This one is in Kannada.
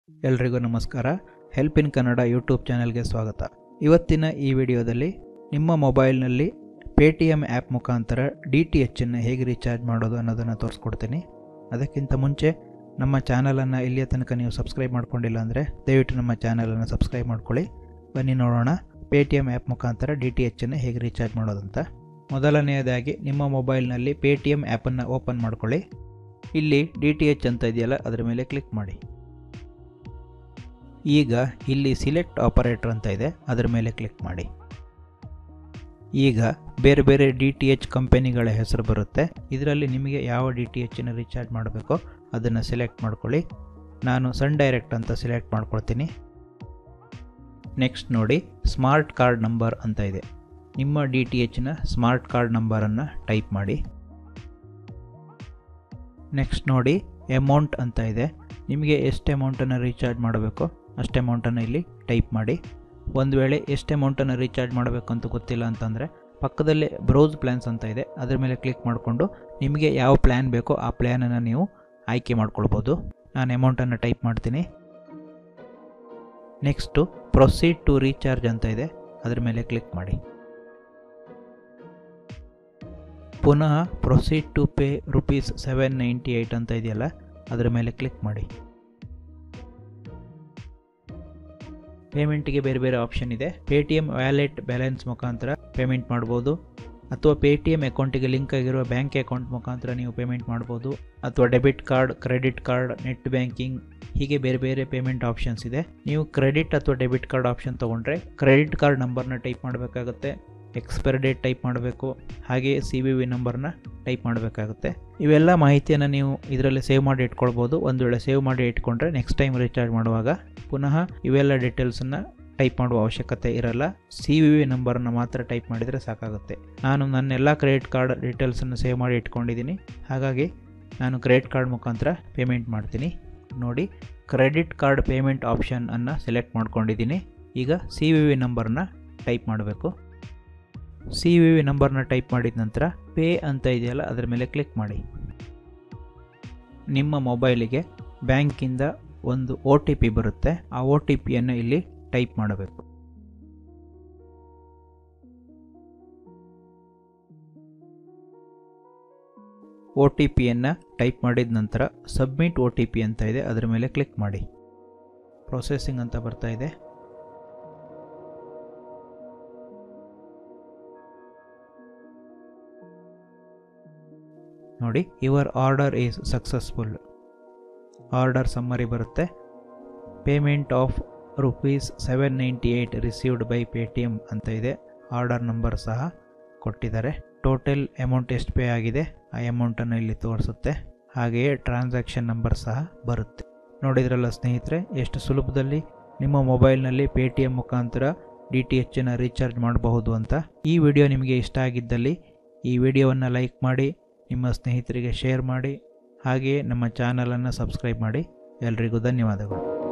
ಎಲ್ರಿಗೂ ನಮಸ್ಕಾರ ಹೆಲ್ಪ್ ಇನ್ ಕನ್ನಡ ಯೂಟ್ಯೂಬ್ ಚಾನೆಲ್ಗೆ ಸ್ವಾಗತ ಇವತ್ತಿನ ಈ ವಿಡಿಯೋದಲ್ಲಿ ನಿಮ್ಮ ಮೊಬೈಲ್ನಲ್ಲಿ ಪೇ ಟಿ ಎಮ್ ಆ್ಯಪ್ ಮುಖಾಂತರ ಡಿ ಟಿ ಎಚ್ಚನ್ನು ಹೇಗೆ ರೀಚಾರ್ಜ್ ಮಾಡೋದು ಅನ್ನೋದನ್ನು ತೋರಿಸ್ಕೊಡ್ತೀನಿ ಅದಕ್ಕಿಂತ ಮುಂಚೆ ನಮ್ಮ ಚಾನಲನ್ನು ಇಲ್ಲಿಯ ತನಕ ನೀವು ಸಬ್ಸ್ಕ್ರೈಬ್ ಮಾಡ್ಕೊಂಡಿಲ್ಲ ಅಂದರೆ ದಯವಿಟ್ಟು ನಮ್ಮ ಚಾನಲನ್ನು ಸಬ್ಸ್ಕ್ರೈಬ್ ಮಾಡ್ಕೊಳ್ಳಿ ಬನ್ನಿ ನೋಡೋಣ ಪೇ ಟಿ ಎಮ್ ಆ್ಯಪ್ ಮುಖಾಂತರ ಡಿ ಟಿ ಎಚ್ಚನ್ನು ಹೇಗೆ ರೀಚಾರ್ಜ್ ಮಾಡೋದಂತ ಮೊದಲನೆಯದಾಗಿ ನಿಮ್ಮ ಮೊಬೈಲ್ನಲ್ಲಿ ಪೇ ಟಿ ಎಮ್ ಆ್ಯಪನ್ನು ಓಪನ್ ಮಾಡ್ಕೊಳ್ಳಿ ಇಲ್ಲಿ ಡಿ ಟಿ ಎಚ್ ಅಂತ ಇದೆಯಲ್ಲ ಅದರ ಮೇಲೆ ಕ್ಲಿಕ್ ಮಾಡಿ ಈಗ ಇಲ್ಲಿ ಸಿಲೆಕ್ಟ್ ಆಪರೇಟರ್ ಅಂತ ಇದೆ ಅದರ ಮೇಲೆ ಕ್ಲಿಕ್ ಮಾಡಿ ಈಗ ಬೇರೆ ಬೇರೆ ಡಿ ಟಿ ಎಚ್ ಕಂಪನಿಗಳ ಹೆಸರು ಬರುತ್ತೆ ಇದರಲ್ಲಿ ನಿಮಗೆ ಯಾವ ಡಿ ಟಿ ಎಚ್ಚನ್ನು ರೀಚಾರ್ಜ್ ಮಾಡಬೇಕೋ ಅದನ್ನು ಸೆಲೆಕ್ಟ್ ಮಾಡ್ಕೊಳ್ಳಿ ನಾನು ಸನ್ ಡೈರೆಕ್ಟ್ ಅಂತ ಸೆಲೆಕ್ಟ್ ಮಾಡ್ಕೊಳ್ತೀನಿ ನೆಕ್ಸ್ಟ್ ನೋಡಿ ಸ್ಮಾರ್ಟ್ ಕಾರ್ಡ್ ನಂಬರ್ ಅಂತ ಇದೆ ನಿಮ್ಮ ಡಿ ಟಿ ಎಚ್ನ ಸ್ಮಾರ್ಟ್ ಕಾರ್ಡ್ ನಂಬರನ್ನು ಟೈಪ್ ಮಾಡಿ ನೆಕ್ಸ್ಟ್ ನೋಡಿ ಅಮೌಂಟ್ ಅಂತ ಇದೆ ನಿಮಗೆ ಎಷ್ಟು ಅಮೌಂಟನ್ನು ರೀಚಾರ್ಜ್ ಮಾಡಬೇಕೋ ಅಷ್ಟು ಅಮೌಂಟನ್ನು ಇಲ್ಲಿ ಟೈಪ್ ಮಾಡಿ ಒಂದು ವೇಳೆ ಎಷ್ಟು ಅಮೌಂಟನ್ನು ರೀಚಾರ್ಜ್ ಮಾಡಬೇಕು ಅಂತ ಗೊತ್ತಿಲ್ಲ ಅಂತಂದರೆ ಪಕ್ಕದಲ್ಲೇ ಬ್ರೌಸ್ ಪ್ಲ್ಯಾನ್ಸ್ ಅಂತ ಇದೆ ಅದರ ಮೇಲೆ ಕ್ಲಿಕ್ ಮಾಡಿಕೊಂಡು ನಿಮಗೆ ಯಾವ ಪ್ಲ್ಯಾನ್ ಬೇಕೋ ಆ ಪ್ಲ್ಯಾನನ್ನು ನೀವು ಆಯ್ಕೆ ಮಾಡ್ಕೊಳ್ಬೋದು ನಾನು ಅಮೌಂಟನ್ನು ಟೈಪ್ ಮಾಡ್ತೀನಿ ನೆಕ್ಸ್ಟು ಪ್ರೊಸೀಡ್ ಟು ರೀಚಾರ್ಜ್ ಅಂತ ಇದೆ ಅದರ ಮೇಲೆ ಕ್ಲಿಕ್ ಮಾಡಿ ಪುನಃ proceed to pay rupees seven ninety eight ಅಂತ ಇದೆಯಲ್ಲ ಅದರ ಮೇಲೆ ಕ್ಲಿಕ್ ಮಾಡಿ ಪೇಮೆಂಟ್ಗೆ ಬೇರೆ ಬೇರೆ ಆಪ್ಷನ್ ಇದೆ Paytm wallet balance ಮುಖಾಂತರ ಪೇಮೆಂಟ್ ಮಾಡ್ಬೋದು ಅಥವಾ ಪೇ ಟಿ ಎಮ್ ಅಕೌಂಟಿಗೆ ಲಿಂಕ್ ಆಗಿರುವ ಬ್ಯಾಂಕ್ ಅಕೌಂಟ್ ಮುಖಾಂತರ ನೀವು ಪೇಮೆಂಟ್ ಮಾಡ್ಬೋದು ಅಥವಾ debit card credit card net banking ಹೀಗೆ ಬೇರೆ ಬೇರೆ ಪೇಮೆಂಟ್ ಆಪ್ಷನ್ಸ್ ಇದೆ ನೀವು ಕ್ರೆಡಿಟ್ ಅಥವಾ ಡೆಬಿಟ್ ಕಾರ್ಡ್ ಆಪ್ಷನ್ ತೊಗೊಂಡ್ರೆ ಕ್ರೆಡಿಟ್ ಕಾರ್ಡ್ ನಂಬರ್ನ ಟೈಪ್ ಮಾಡಬೇಕಾಗುತ್ತೆ ಎಕ್ಸ್ಪೈರಿ ಡೇಟ್ ಟೈಪ್ ಮಾಡಬೇಕು ಹಾಗೆ ಸಿ ವಿ ವಿ ನಂಬರ್ನ ಟೈಪ್ ಮಾಡಬೇಕಾಗುತ್ತೆ ಇವೆಲ್ಲ ಮಾಹಿತಿಯನ್ನು ನೀವು ಇದರಲ್ಲಿ ಸೇವ್ ಮಾಡಿ ಇಟ್ಕೊಳ್ಬೋದು ಒಂದು ವೇಳೆ ಸೇವ್ ಮಾಡಿ ಇಟ್ಕೊಂಡ್ರೆ ನೆಕ್ಸ್ಟ್ ಟೈಮ್ ರೀಚಾರ್ಜ್ ಮಾಡುವಾಗ ಪುನಃ ಇವೆಲ್ಲ ಡೀಟೇಲ್ಸನ್ನು ಟೈಪ್ ಮಾಡುವ ಅವಶ್ಯಕತೆ ಇರಲ್ಲ ಸಿ ವಿ ವಿ ನಂಬರನ್ನು ಮಾತ್ರ ಟೈಪ್ ಮಾಡಿದರೆ ಸಾಕಾಗುತ್ತೆ ನಾನು ನನ್ನೆಲ್ಲ ಕ್ರೆಡಿಟ್ ಕಾರ್ಡ್ ಡೀಟೇಲ್ಸನ್ನು ಸೇವ್ ಮಾಡಿ ಇಟ್ಕೊಂಡಿದ್ದೀನಿ ಹಾಗಾಗಿ ನಾನು ಕ್ರೆಡಿಟ್ ಕಾರ್ಡ್ ಮುಖಾಂತರ ಪೇಮೆಂಟ್ ಮಾಡ್ತೀನಿ ನೋಡಿ ಕ್ರೆಡಿಟ್ ಕಾರ್ಡ್ ಪೇಮೆಂಟ್ ಆಪ್ಷನ್ ಅನ್ನು ಸೆಲೆಕ್ಟ್ ಮಾಡ್ಕೊಂಡಿದ್ದೀನಿ ಈಗ ಸಿ ವಿ ವಿ ನಂಬರ್ನ ಟೈಪ್ ಮಾಡಬೇಕು ಸಿ ವಿ ವಿ ನಂಬರ್ನ ಟೈಪ್ ಮಾಡಿದ ನಂತರ ಪೇ ಅಂತ ಇದೆಯಲ್ಲ ಅದರ ಮೇಲೆ ಕ್ಲಿಕ್ ಮಾಡಿ ನಿಮ್ಮ ಮೊಬೈಲಿಗೆ ಬ್ಯಾಂಕಿಂದ ಒಂದು ಒ ಟಿ ಪಿ ಬರುತ್ತೆ ಆ ಒ ಟಿ ಪಿಯನ್ನು ಇಲ್ಲಿ ಟೈಪ್ ಮಾಡಬೇಕು ಒ ಟಿ ಪಿಯನ್ನು ಟೈಪ್ ಮಾಡಿದ ನಂತರ ಸಬ್ಮಿಟ್ ಒ ಟಿ ಪಿ ಅಂತ ಇದೆ ಅದರ ಮೇಲೆ ಕ್ಲಿಕ್ ಮಾಡಿ ಪ್ರೊಸೆಸಿಂಗ್ ಅಂತ ಬರ್ತಾ ಇದೆ ನೋಡಿ your order is successful order summary ಬರುತ್ತೆ payment of rupees seven ninety eight received by Paytm ಅಂತ ಇದೆ ಆರ್ಡರ್ ನಂಬರ್ ಸಹ ಕೊಟ್ಟಿದ್ದಾರೆ ಟೋಟಲ್ ಅಮೌಂಟ್ ಎಷ್ಟು ಪೇ ಆಗಿದೆ ಆ ಅಮೌಂಟನ್ನು ಇಲ್ಲಿ ತೋರಿಸುತ್ತೆ ಹಾಗೆಯೇ ಟ್ರಾನ್ಸಾಕ್ಷನ್ ನಂಬರ್ ಸಹ ಬರುತ್ತೆ ನೋಡಿದ್ರಲ್ಲ ಸ್ನೇಹಿತರೆ ಎಷ್ಟು ಸುಲಭದಲ್ಲಿ ನಿಮ್ಮ ಮೊಬೈಲ್ನಲ್ಲಿ ಪೇ ಟಿ ಎಮ್ ಮುಖಾಂತರ ಡಿ ಟಿ ಎಚ್ಚನ್ನು ರೀಚಾರ್ಜ್ ಮಾಡಬಹುದು ಅಂತ ಈ ವಿಡಿಯೋ ನಿಮಗೆ ಇಷ್ಟ ಆಗಿದ್ದಲ್ಲಿ ಈ ವಿಡಿಯೋವನ್ನು ಲೈಕ್ ಮಾಡಿ ನಿಮ್ಮ ಸ್ನೇಹಿತರಿಗೆ ಶೇರ್ ಮಾಡಿ ಹಾಗೆಯೇ ನಮ್ಮ ಚಾನಲನ್ನು ಸಬ್ಸ್ಕ್ರೈಬ್ ಮಾಡಿ ಎಲ್ರಿಗೂ ಧನ್ಯವಾದಗಳು